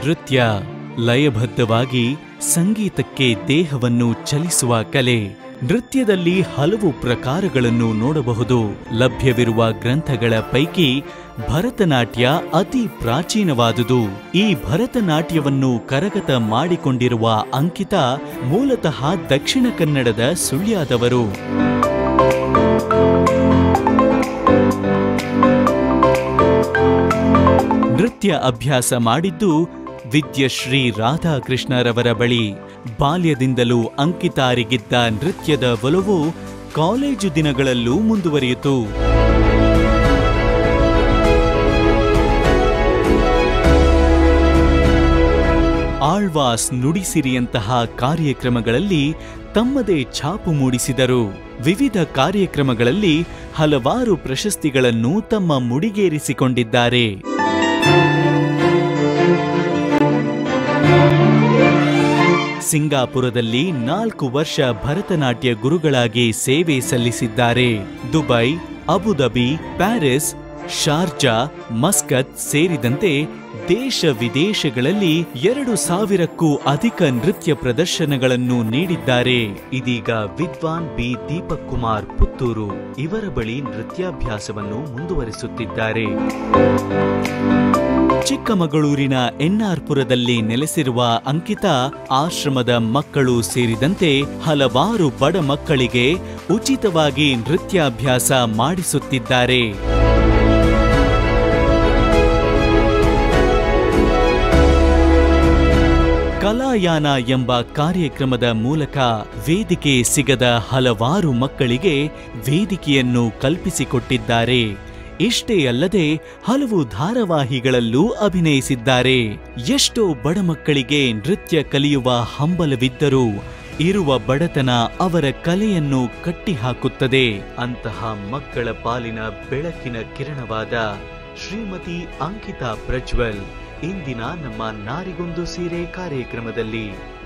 ನೃತ್ಯ ಲಯಬದ್ಧವಾಗಿ ಸಂಗೀತಕ್ಕೆ ದೇಹವನ್ನು ಚಲಿಸುವ ಕಲೆ ನೃತ್ಯದಲ್ಲಿ ಹಲವು ಪ್ರಕಾರಗಳನ್ನು ನೋಡಬಹುದು ಲಭ್ಯವಿರುವ ಗ್ರಂಥಗಳ ಪೈಕಿ ಭರತನಾಟ್ಯ ಅತಿ ಪ್ರಾಚೀನವಾದುದು ಈ ಭರತನಾಟ್ಯವನ್ನು ಕರಗತ ಮಾಡಿಕೊಂಡಿರುವ ಅಂಕಿತ ಮೂಲತಃ ದಕ್ಷಿಣ ಕನ್ನಡದ ಸುಳ್ಯದವರು ನೃತ್ಯ ಅಭ್ಯಾಸ ಮಾಡಿದ್ದು ವಿದ್ಯಶ್ರೀ ರಾಧಾಕೃಷ್ಣರವರ ಬಳಿ ಬಾಲ್ಯದಿಂದಲೂ ಅಂಕಿತಾರಿಗಿದ್ದ ನೃತ್ಯದ ಒಲವು ಕಾಲೇಜು ದಿನಗಳಲ್ಲೂ ಮುಂದುವರಿಯಿತು ಆಳ್ವಾಸ್ ನುಡಿಸಿರಿಯಂತಹ ಕಾರ್ಯಕ್ರಮಗಳಲ್ಲಿ ತಮ್ಮದೇ ಛಾಪು ಮೂಡಿಸಿದರು ವಿವಿಧ ಕಾರ್ಯಕ್ರಮಗಳಲ್ಲಿ ಹಲವಾರು ಪ್ರಶಸ್ತಿಗಳನ್ನು ತಮ್ಮ ಮುಡಿಗೇರಿಸಿಕೊಂಡಿದ್ದಾರೆ ಸಿಂಗಾಪುರದಲ್ಲಿ ನಾಲ್ಕು ವರ್ಷ ಭರತನಾಟ್ಯ ಗುರುಗಳಾಗಿ ಸೇವೆ ಸಲ್ಲಿಸಿದ್ದಾರೆ Dubai Abu Dhabi Paris Sharjah Muscat ಸೇರಿದಂತೆ ದೇಶ ವಿದೇಶಗಳಲ್ಲಿ ಎರಡು ಸಾವಿರಕ್ಕೂ ಅಧಿಕ ನೃತ್ಯ ಪ್ರದರ್ಶನಗಳನ್ನು ನೀಡಿದ್ದಾರೆ ಇದೀಗ ವಿದ್ವಾನ್ ಬಿ ದೀಪಕ್ ಕುಮಾರ್ ಪುತ್ತೂರು ಇವರ ಬಳಿ ನೃತ್ಯಾಭ್ಯಾಸವನ್ನು ಮುಂದುವರಿಸುತ್ತಿದ್ದಾರೆ ಚಿಕ್ಕಮಗಳೂರಿನ ಎನ್ಆರ್ಪುರದಲ್ಲಿ ನೆಲೆಸಿರುವ ಅಂಕಿತಾ ಆಶ್ರಮದ ಮಕ್ಕಳು ಸೇರಿದಂತೆ ಹಲವಾರು ಬಡ ಮಕ್ಕಳಿಗೆ ಉಚಿತವಾಗಿ ನೃತ್ಯಾಭ್ಯಾಸ ಮಾಡಿಸುತ್ತಿದ್ದಾರೆ ಕಲಾಯಾನ ಎಂಬ ಕಾರ್ಯಕ್ರಮದ ಮೂಲಕ ವೇದಿಕೆ ಸಿಗದ ಹಲವಾರು ಮಕ್ಕಳಿಗೆ ವೇದಿಕೆಯನ್ನು ಕಲ್ಪಿಸಿಕೊಟ್ಟಿದ್ದಾರೆ ಇಷ್ಟೇ ಅಲ್ಲದೆ ಹಲವು ಧಾರಾವಾಹಿಗಳಲ್ಲೂ ಅಭಿನಯಿಸಿದ್ದಾರೆ ಎಷ್ಟೋ ಬಡ ಮಕ್ಕಳಿಗೆ ನೃತ್ಯ ಕಲಿಯುವ ಹಂಬಲವಿದ್ದರೂ ಇರುವ ಬಡತನ ಅವರ ಕಲೆಯನ್ನು ಕಟ್ಟಿಹಾಕುತ್ತದೆ ಅಂತಹ ಮಕ್ಕಳ ಪಾಲಿನ ಬೆಳಕಿನ ಕಿರಣವಾದ ಶ್ರೀಮತಿ ಅಂಕಿತಾ ಪ್ರಜ್ವಲ್ ಇಂದಿನ ನಮ್ಮ ನಾರಿಗೊಂದು ಸೀರೆ ಕಾರ್ಯಕ್ರಮದಲ್ಲಿ